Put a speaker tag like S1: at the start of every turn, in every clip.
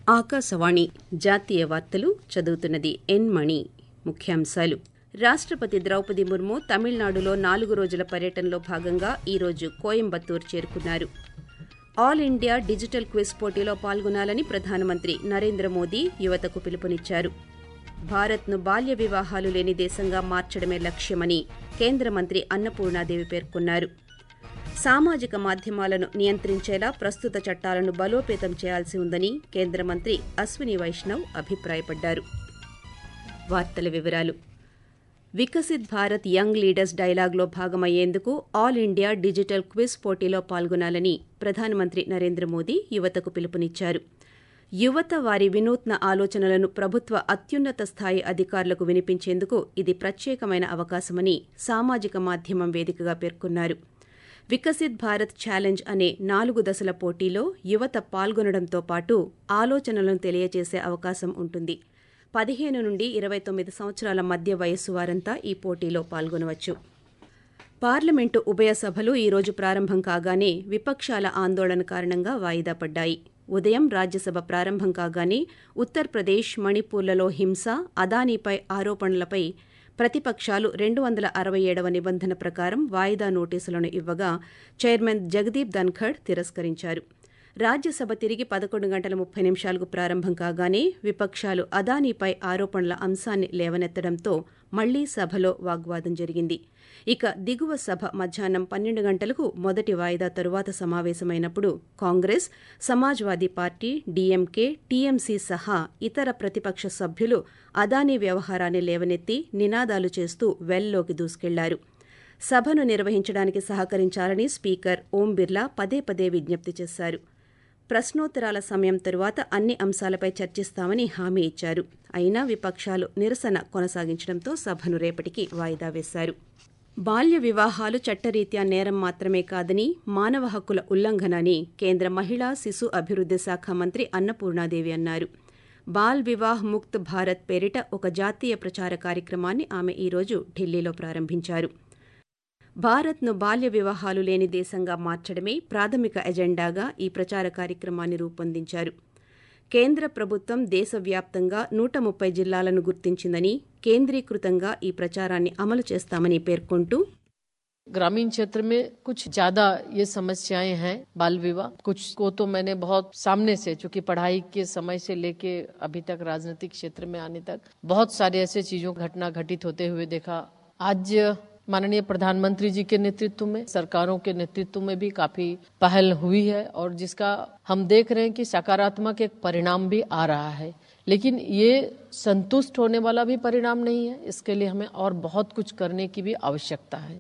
S1: ఆకాశవాణి జాతీయ వార్తలు చదువుతున్నది ఎన్ మణి ముఖ్యాంశాలు రాష్టపతి ద్రౌపది ముర్ము తమిళనాడులో నాలుగు రోజుల పర్యటనలో భాగంగా ఈరోజు కోయంబత్తూర్ చేరుకున్నారు ఆల్ ఇండియా డిజిటల్ క్విజ్ పోటీలో పాల్గొనాలని ప్రధానమంత్రి నరేంద్ర మోదీ యువతకు పిలుపునిచ్చారు భారత్ను బాల్య వివాహాలు లేని దేశంగా మార్చడమే లక్ష్యమని కేంద్ర మంత్రి అన్నపూర్ణాదేవి పేర్కొన్నారు సామాజిక మాధ్యమాలను నియంత్రించేలా ప్రస్తుత చట్టాలను బలోపేతం చేయాల్సి ఉందని కేంద్ర మంత్రి అశ్విని వైష్ణవ్ అభిప్రాయపడ్డారు వార్తల వివరాలు వికసిత్ భారత్ యంగ్ లీడర్స్ డైలాగ్లో భాగమయ్యేందుకు ఆల్ ఇండియా డిజిటల్ క్విజ్ పోటీలో పాల్గొనాలని ప్రధానమంత్రి నరేంద్ర మోదీ యువతకు పిలుపునిచ్చారు యువత వారి వినూత్న ఆలోచనలను ప్రభుత్వ అత్యున్నత స్థాయి అధికారులకు వినిపించేందుకు ఇది ప్రత్యేకమైన అవకాశమని సామాజిక మాధ్యమం వేదికగా పేర్కొన్నారు వికసిత్ భారత్ ఛాలెంజ్ అనే నాలుగు దశల పోటీలో యువత పాల్గొనడంతో పాటు ఆలోచనలను తెలియజేసే అవకాశం ఉంటుంది పదిహేను నుండి ఇరవై తొమ్మిది సంవత్సరాల మధ్య వయస్సు వారంతా ఈ పోటీలో పాల్గొనవచ్చు పార్లమెంటు ఉభయ సభలు ఈ రోజు ప్రారంభం కాగానే విపక్షాల ఆందోళన కారణంగా వాయిదా పడ్డాయి ఉదయం రాజ్యసభ ప్రారంభం కాగానే ఉత్తరప్రదేశ్ మణిపూర్లలో హింస అదానీపై ఆరోపణలపై ప్రతిపక్షాలు రెండు వందల అరవై ఏడవ నిబంధన ప్రకారం వాయిదా నోటీసులను ఇవ్వగా చైర్మన్ జగదీప్ ధన్ఖడ్ తిరస్కరించారు రాజ్యసభ తిరిగి పదకొండు గంటల ముప్పై నిమిషాలకు ప్రారంభం కాగానే విపక్షాలు అదానీపై ఆరోపణల అంశాన్ని లేవనెత్తడంతో మళ్లీ సభలో వాగ్వాదం జరిగింది ఇక దిగువ సభ మధ్యాహ్నం పన్నెండు గంటలకు మొదటి వాయిదా తరువాత సమావేశమైనప్పుడు Congress Samajwadi party DMK TMC సహా ఇతర ప్రతిపక్ష సభ్యులు అదానీ వ్యవహారాన్ని లేవనెత్తి నినాదాలు చేస్తూ వెల్లోకి దూసుకెళ్లారు సభను నిర్వహించడానికి సహకరించాలని స్పీకర్ ఓం బిర్లా పదే పదే విజ్ఞప్తి చేశారు ప్రశ్నోత్తరాల సమయం తరువాత అన్ని అంశాలపై చర్చిస్తామని హామీ ఇచ్చారు అయినా విపక్షాలు నిరసన కొనసాగించడంతో సభను రేపటికి వాయిదా వేశారు బాల్య వివాహాలు చట్టరీత్యా నేరం మాత్రమే కాదని మానవ హక్కుల ఉల్లంఘన అని కేంద్ర మహిళా శిశు అభివృద్ది శాఖ మంత్రి అన్నపూర్ణాదేవి అన్నారు బాల్ వివాహ్ ముక్త్ భారత్ పేరిట ఒక జాతీయ ప్రచార కార్యక్రమాన్ని ఆమె ఈరోజు ఢిల్లీలో ప్రారంభించారు భారత్ను బాల్య వివాహాలు లేని దేశంగా మార్చడమే ప్రాథమిక ఎజెండాగా ఈ ప్రచార కార్యక్రమాన్ని రూపొందించారు కేంద్ర ప్రభుత్వం దేశవ్యాప్తంగా నూట ముప్పై జిల్లాలను గుర్తించిందని కేంద్రీకృతంగా ఈ ప్రచారాన్ని అమలు చేస్తామని పేర్కొంటూ
S2: ग्रामीण क्षेत्र में कुछ ज्यादा ये समस्याएं हैं बाल विवाह कुछ को तो मैंने बहुत सामने से चूंकि पढ़ाई के समय से लेके अभी तक राजनीतिक क्षेत्र में आने तक बहुत सारे ऐसे चीजों घटना घटित होते हुए देखा आज माननीय प्रधानमंत्री जी के नेतृत्व में सरकारों के नेतृत्व में भी काफी पहल हुई है और जिसका हम देख रहे हैं कि सकारात्मक एक परिणाम भी आ रहा है लेकिन ये संतुष्ट होने वाला भी परिणाम नहीं है इसके लिए हमें और बहुत कुछ करने की भी आवश्यकता है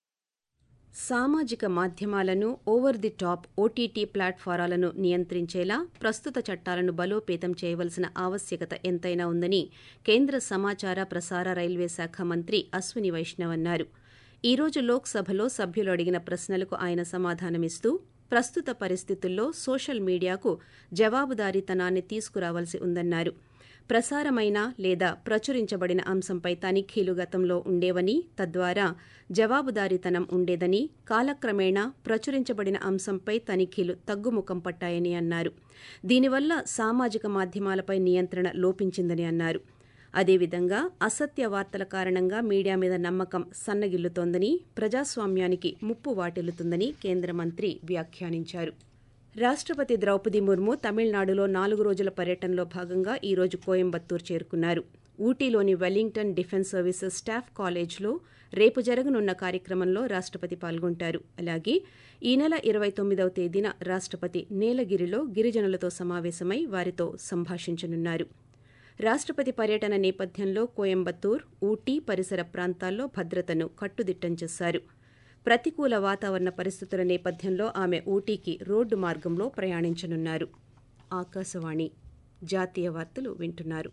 S1: సామాజిక మాధ్యమాలను ఓవర్ ది టాప్ ఓటీటీ ప్లాట్ఫారాలను నియంత్రించేలా ప్రస్తుత చట్టాలను బలోపేతం చేయవలసిన ఆవశ్యకత ఎంతైనా ఉందని కేంద్ర సమాచార ప్రసార రైల్వే శాఖ మంత్రి అశ్విని వైష్ణవ్ అన్నారు ఈ రోజు లోక్సభలో సభ్యులు అడిగిన ప్రశ్నలకు ఆయన సమాధానమిస్తూ ప్రస్తుత పరిస్థితుల్లో సోషల్ మీడియాకు జవాబుదారీతనాన్ని తీసుకురావాల్సి ఉందన్నారు ప్రసారమైన లేదా ప్రచురించబడిన అంశంపై తనిఖీలు గతంలో ఉండేవని తద్వారా జవాబుదారీతనం ఉండేదని కాలక్రమేణా ప్రచురించబడిన అంశంపై తనిఖీలు తగ్గుముఖం పట్టాయని అన్నారు దీనివల్ల సామాజిక మాధ్యమాలపై నియంత్రణ లోపించిందని అన్నారు అదేవిధంగా అసత్య వార్తల కారణంగా మీడియా మీద నమ్మకం సన్నగిల్లుతోందని ప్రజాస్వామ్యానికి ముప్పు వాటిల్లుతుందని కేంద్ర మంత్రి వ్యాఖ్యానించారు రాష్టపతి ద్రౌపది ముర్ము తమిళనాడులో నాలుగు రోజుల పర్యటనలో భాగంగా ఈ రోజు కోయంబత్తూర్ చేరుకున్నారు ఊటీలోని వెల్లింగ్టన్ డిఫెన్స్ సర్వీసెస్ స్టాఫ్ కాలేజ్లో రేపు జరగనున్న కార్యక్రమంలో రాష్టపతి పాల్గొంటారు అలాగే ఈ నెల ఇరవై తొమ్మిదవ తేదీన రాష్టపతి నీలగిరిలో గిరిజనులతో సమావేశమై వారితో సంభాషించనున్నారు రాష్టపతి పర్యటన నేపథ్యంలో కోయంబత్తూర్ ఊటీ పరిసర ప్రాంతాల్లో భద్రతను కట్టుదిట్టం చేశారు ప్రతికూల వాతావరణ పరిస్థితుల నేపథ్యంలో ఆమె ఊటీకి రోడ్డు మార్గంలో ప్రయాణించనున్నారు ఆకాశవాణి జాతీయ వార్తలు వింటున్నారు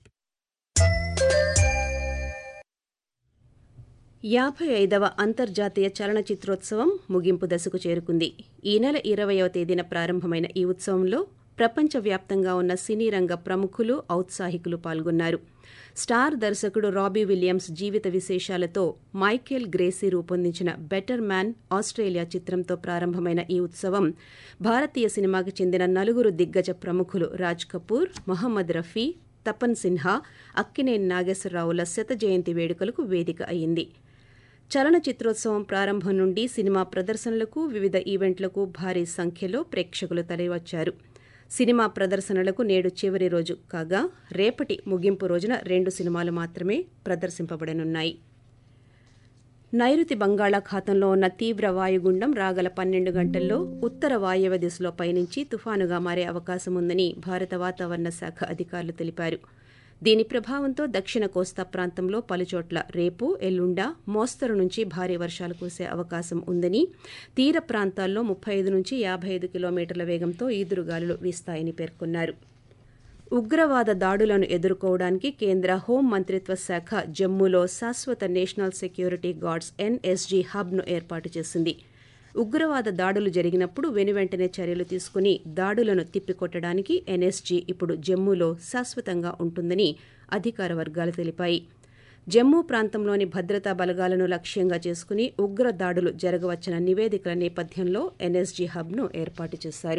S1: యాభై ఐదవ అంతర్జాతీయ చలనచిత్రోత్సవం ముగింపు దశకు చేరుకుంది ఈ నెల ఇరవయవ తేదీన ప్రారంభమైన ఈ ఉత్సవంలో ప్రపంచవ్యాప్తంగా ఉన్న సినీ రంగ ప్రముఖులు ఔత్సాహికులు పాల్గొన్నారు స్టార్ దర్శకుడు రాబీ విలియమ్స్ జీవిత విశేషాలతో మైకేల్ గ్రేసీ రూపొందించిన బెటర్ మ్యాన్ ఆస్ట్రేలియా చిత్రంతో ప్రారంభమైన ఈ ఉత్సవం భారతీయ సినిమాకి చెందిన నలుగురు దిగ్గజ ప్రముఖులు రాజ్ కపూర్ మొహమ్మద్ రఫీ తపన్ సిన్హా అక్కినేని నాగేశ్వరరావుల శత జయంతి వేడుకలకు వేదిక అయింది చలనచిత్రోత్సవం ప్రారంభం నుండి సినిమా ప్రదర్శనలకు వివిధ ఈవెంట్లకు భారీ సంఖ్యలో ప్రేక్షకులు తరలివచ్చారు సినిమా ప్రదర్శనలకు నేడు చివరి రోజు కాగా రేపటి ముగింపు రోజున రెండు సినిమాలు మాత్రమే ప్రదర్శింపబడనున్నాయి నైరుతి బంగాళాఖాతంలో ఉన్న తీవ్ర వాయుగుండం రాగల పన్నెండు గంటల్లో ఉత్తర వాయవ్య దిశలో పయనించి తుఫానుగా మారే అవకాశం ఉందని భారత వాతావరణ శాఖ అధికారులు తెలిపారు దీని ప్రభావంతో దక్షిణ కోస్తా ప్రాంతంలో పలుచోట్ల రేపు ఎల్లుండ మోస్తరు నుంచి భారీ వర్షాలు కురిసే అవకాశం ఉందని తీర ప్రాంతాల్లో ముప్పై ఐదు నుంచి యాభై ఐదు కిలోమీటర్ల వేగంతో ఈదురుగాలులు వీస్తాయని పేర్కొన్నారు ఉగ్రవాద దాడులను ఎదుర్కోవడానికి కేంద్ర హోం మంత్రిత్వ శాఖ జమ్మూలో శాశ్వత నేషనల్ సెక్యూరిటీ గార్డ్స్ ఎన్ఎస్జీ హబ్ను ఏర్పాటు చేసింది ఉగ్రవాద దాడులు జరిగినప్పుడు వెనువెంటనే చర్యలు తీసుకుని దాడులను తిప్పికొట్టడానికి ఎన్ఎస్జీ ఇప్పుడు జమ్మూలో శాశ్వతంగా ఉంటుందని అధికార వర్గాలు తెలిపాయి జమ్మూ ప్రాంతంలోని భద్రతా బలగాలను లక్ష్యంగా చేసుకుని ఉగ్ర దాడులు జరగవచ్చన్న నివేదికల నేపథ్యంలో ఎన్ఎస్జీ హబ్ను ఏర్పాటు చేశారు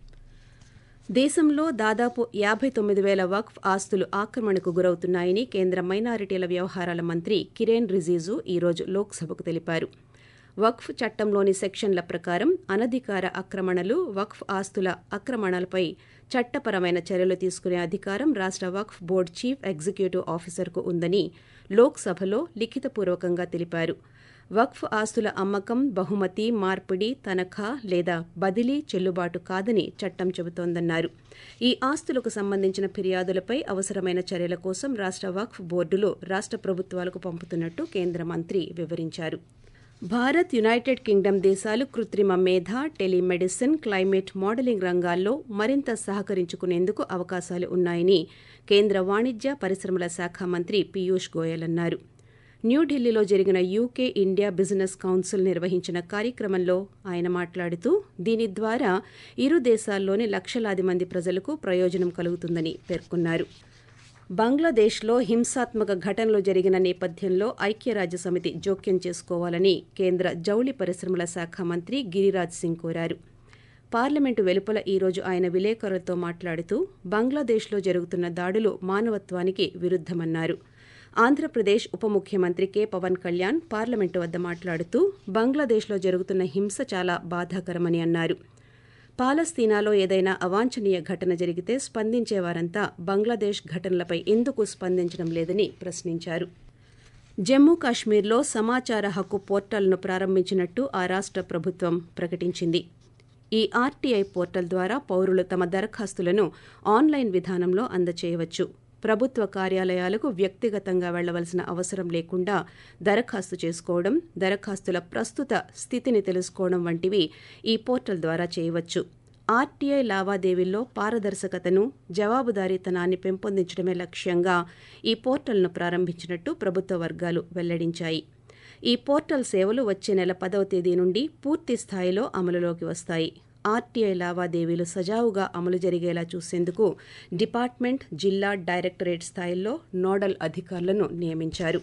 S1: దేశంలో దాదాపు యాభై తొమ్మిది వేల వక్ఫ్ ఆస్తులు ఆక్రమణకు గురవుతున్నాయని కేంద్ర మైనారిటీల వ్యవహారాల మంత్రి కిరేన్ రిజిజు ఈరోజు లోక్సభకు తెలిపారు వక్ఫ్ చట్టంలోని సెక్షన్ల ప్రకారం అనధికార ఆక్రమణలు వక్ఫ్ ఆస్తుల ఆక్రమణలపై చట్టపరమైన చర్యలు తీసుకునే అధికారం రాష్ట వక్ఫ్ బోర్డు చీఫ్ ఎగ్జిక్యూటివ్ ఆఫీసర్కు ఉందని లోక్సభలో లిఖితపూర్వకంగా తెలిపారు వక్ఫ్ ఆస్తుల అమ్మకం బహుమతి మార్పిడి తనఖా లేదా బదిలీ చెల్లుబాటు కాదని చట్టం చెబుతోందన్నారు ఈ ఆస్తులకు సంబంధించిన ఫిర్యాదులపై అవసరమైన చర్యల కోసం రాష్ట వక్ఫ్ బోర్డులు రాష్ట ప్రభుత్వాలకు పంపుతున్నట్టు కేంద్ర మంత్రి వివరించారు భారత్ యునైటెడ్ కింగ్డమ్ దేశాలు కృత్రిమ మేధ టెలిమెడిసిన్ క్లైమేట్ మోడలింగ్ రంగాల్లో మరింత సహకరించుకునేందుకు అవకాశాలు ఉన్నాయని కేంద్ర వాణిజ్య పరిశ్రమల శాఖ మంత్రి పీయూష్ గోయల్ అన్నారు న్యూఢిల్లీలో జరిగిన యూకే ఇండియా బిజినెస్ కౌన్సిల్ నిర్వహించిన కార్యక్రమంలో ఆయన మాట్లాడుతూ దీని ద్వారా ఇరు దేశాల్లోని లక్షలాది మంది ప్రజలకు ప్రయోజనం కలుగుతుందని పేర్కొన్నారు బంగ్లాదేశ్లో హింసాత్మక ఘటనలు జరిగిన నేపథ్యంలో ఐక్యరాజ్య సమితి జోక్యం చేసుకోవాలని కేంద్ర జౌళి పరిశ్రమల శాఖ మంత్రి గిరిరాజ్ సింగ్ కోరారు పార్లమెంటు వెలుపల ఈరోజు ఆయన విలేకరులతో మాట్లాడుతూ బంగ్లాదేశ్లో జరుగుతున్న దాడులు మానవత్వానికి విరుద్దమన్నారు ఆంధ్రప్రదేశ్ ఉప ముఖ్యమంత్రి కె పవన్ కళ్యాణ్ పార్లమెంటు వద్ద మాట్లాడుతూ బంగ్లాదేశ్లో జరుగుతున్న హింస చాలా బాధాకరమని అన్నారు పాలస్తీనాలో ఏదైనా అవాంఛనీయ ఘటన జరిగితే స్పందించేవారంతా బంగ్లాదేశ్ ఘటనలపై ఎందుకు స్పందించడం లేదని ప్రశ్నించారు జమ్మూ కాశ్మీర్లో సమాచార హక్కు పోర్టల్ను ప్రారంభించినట్టు ఆ రాష్ట ప్రభుత్వం ప్రకటించింది ఈ ఆర్టీఐ పోర్టల్ ద్వారా పౌరులు తమ దరఖాస్తులను ఆన్లైన్ విధానంలో అందచేయవచ్చు ప్రభుత్వ కార్యాలయాలకు వ్యక్తిగతంగా వెళ్లవలసిన అవసరం లేకుండా దరఖాస్తు చేసుకోవడం దరఖాస్తుల ప్రస్తుత స్థితిని తెలుసుకోవడం వంటివి ఈ పోర్టల్ ద్వారా చేయవచ్చు ఆర్టీఐ లావాదేవీల్లో పారదర్శకతను జవాబుదారీతనాన్ని పెంపొందించడమే లక్ష్యంగా ఈ పోర్టల్ను ప్రారంభించినట్టు ప్రభుత్వ వర్గాలు వెల్లడించాయి ఈ పోర్టల్ సేవలు వచ్చే నెల పదవ తేదీ నుండి పూర్తి స్థాయిలో అమలులోకి వస్తాయి ఆర్టీఐ లావాదేవీలు సజావుగా అమలు జరిగేలా చూసేందుకు డిపార్ట్మెంట్ జిల్లా డైరెక్టరేట్ స్థాయిల్లో నోడల్ అధికారులను నియమించారు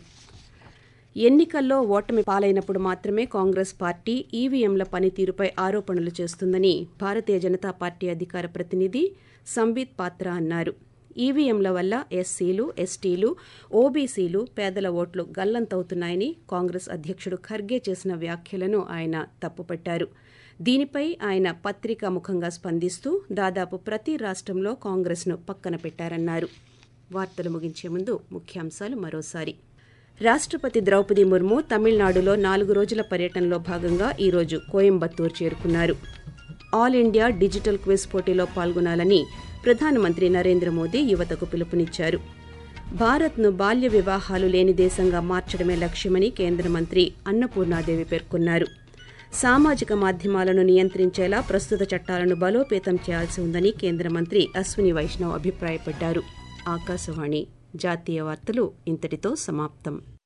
S1: ఎన్నికల్లో ఓటమి పాలైనప్పుడు మాత్రమే కాంగ్రెస్ పార్టీ ఈవీఎంల పనితీరుపై ఆరోపణలు చేస్తుందని భారతీయ జనతా పార్టీ అధికార ప్రతినిధి సంబిత్ పాత్ర అన్నారు ఈవీఎంల వల్ల ఎస్సీలు ఎస్టీలు ఓబీసీలు పేదల ఓట్లు గల్లంతవుతున్నాయని కాంగ్రెస్ అధ్యక్షుడు ఖర్గే చేసిన వ్యాఖ్యలను ఆయన తప్పుపట్టారు దీనిపై ఆయన పత్రికా ముఖంగా స్పందిస్తూ దాదాపు ప్రతి రాష్ట్రంలో కాంగ్రెస్ను పక్కన పెట్టారన్నారు వార్తలు ముగించే ముందు ముఖ్యాంశాలు మరోసారి రాష్ట్రపతి ద్రౌపది ముర్ము తమిళనాడులో నాలుగు రోజుల పర్యటనలో భాగంగా ఈరోజు కోయంబత్తూర్ చేరుకున్నారు ఆల్ ఇండియా డిజిటల్ క్విజ్ పోటీలో పాల్గొనాలని ప్రధానమంత్రి నరేంద్ర మోదీ యువతకు పిలుపునిచ్చారు భారత్ను బాల్య వివాహాలు లేని దేశంగా మార్చడమే లక్ష్యమని కేంద్ర మంత్రి అన్నపూర్ణాదేవి పేర్కొన్నారు సామాజిక మాధ్యమాలను నియంత్రించేలా ప్రస్తుత చట్టాలను బలోపేతం చేయాల్సి ఉందని కేంద్ర మంత్రి అశ్విని వైష్ణవ్ అభిప్రాయపడ్డారు ఆకాశవాణి జాతీయ వార్తలు ఇంతటితో సమాప్తం